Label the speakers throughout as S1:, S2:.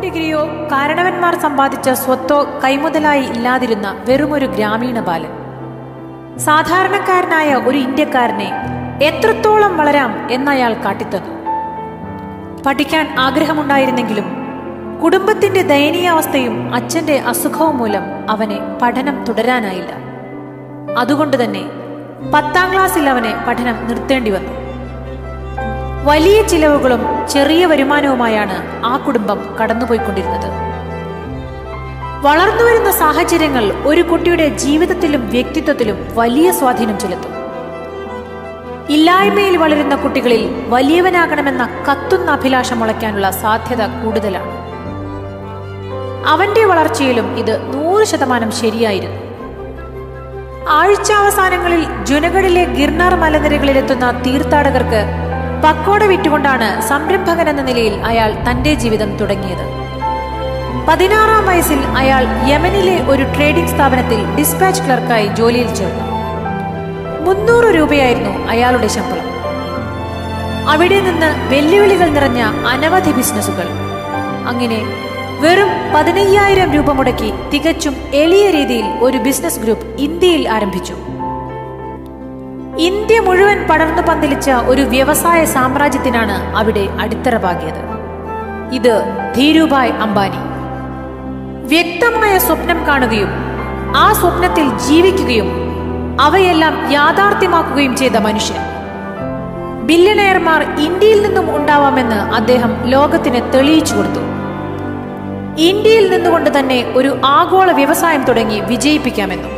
S1: ഡിഗ്രിയോ കാരണവന്മാർ സമ്പാദിച്ച സ്വത്തോ കൈമുതലായി ഇല്ലാതിരുന്ന വെറുമൊരു ഗ്രാമീണ ബാലൻ സാധാരണക്കാരനായ ഒരു ഇന്ത്യക്കാരനെ എത്രത്തോളം വളരാം എന്നയാൾ കാട്ടിത്തന്നു പഠിക്കാൻ ആഗ്രഹമുണ്ടായിരുന്നെങ്കിലും കുടുംബത്തിന്റെ ദയനീയാവസ്ഥയും അച്ഛന്റെ അസുഖവും മൂലം അവനെ പഠനം തുടരാനായില്ല അതുകൊണ്ട് തന്നെ പത്താം ക്ലാസ്സിൽ അവനെ പഠനം നിർത്തേണ്ടി വന്നു വലിയ ചിലവുകളും ചെറിയ വരുമാനവുമായാണ് ആ കുടുംബം കടന്നുപോയിക്കൊണ്ടിരുന്നത് വളർന്നുവരുന്ന സാഹചര്യങ്ങൾ ഒരു കുട്ടിയുടെ ജീവിതത്തിലും വ്യക്തിത്വത്തിലും വലിയ സ്വാധീനം ചെലുത്തും ഇല്ലായ്മയിൽ വളരുന്ന കുട്ടികളിൽ വലിയവനാകണമെന്ന കത്തുന്ന അഭിലാഷം മുളയ്ക്കാനുള്ള സാധ്യത കൂടുതലാണ് അവന്റെ വളർച്ചയിലും ഇത് നൂറ് ശതമാനം ശരിയായിരുന്നു ആഴ്ചാവസാനങ്ങളിൽ ജുനഗഡിലെ ഗിർനാർ മലനിരകളിലെത്തുന്ന തീർത്ഥാടകർക്ക് പക്കോട വിറ്റുകൊണ്ടാണ് സംരംഭകൻ എന്ന നിലയിൽ അയാൾ തന്റെ ജീവിതം തുടങ്ങിയത് പതിനാറാം വയസ്സിൽ അയാൾ യമനിലെ ഒരു ട്രേഡിംഗ് സ്ഥാപനത്തിൽ ഡിസ്പാച്ച് ക്ലർക്കായി ജോലിയിൽ ചേർന്നു മുന്നൂറ് രൂപയായിരുന്നു അയാളുടെ ശമ്പളം അവിടെ നിന്ന് വെല്ലുവിളികൾ നിറഞ്ഞ അനവധി ബിസിനസ്സുകൾ അങ്ങനെ വെറും പതിനയ്യായിരം രൂപ മുടക്കി തികച്ചും എളിയ രീതിയിൽ ഒരു ബിസിനസ് ഗ്രൂപ്പ് ഇന്ത്യയിൽ ആരംഭിച്ചു ഇന്ത്യ മുഴുവൻ പടർന്നു പന്തലിച്ച ഒരു വ്യവസായ സാമ്രാജ്യത്തിനാണ് അവിടെ അടിത്തറ പാകിയത് ഇത് ധീരുഭായ് അംബാനി വ്യക്തമായ സ്വപ്നം കാണുകയും ആ സ്വപ്നത്തിൽ ജീവിക്കുകയും അവയെല്ലാം യാഥാർത്ഥ്യമാക്കുകയും ചെയ്ത മനുഷ്യൻ ബില്യണയർമാർ ഇന്ത്യയിൽ നിന്നും ഉണ്ടാവാമെന്ന് അദ്ദേഹം ലോകത്തിന് തെളിയിച്ചു കൊടുത്തു ഇന്ത്യയിൽ നിന്നുകൊണ്ട് തന്നെ ഒരു ആഗോള വ്യവസായം തുടങ്ങി വിജയിപ്പിക്കാമെന്നും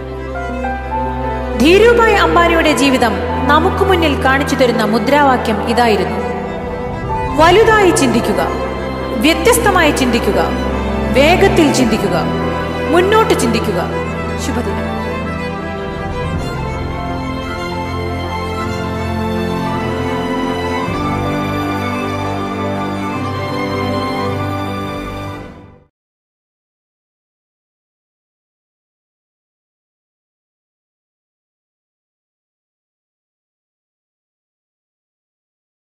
S1: ധീരുഭായ് അംബാനിയുടെ ജീവിതം നമുക്ക് മുന്നിൽ കാണിച്ചു തരുന്ന മുദ്രാവാക്യം ഇതായിരുന്നു വലുതായി ചിന്തിക്കുക വ്യത്യസ്തമായി ചിന്തിക്കുക വേഗത്തിൽ ചിന്തിക്കുക മുന്നോട്ട് ചിന്തിക്കുക ശുഭദിനം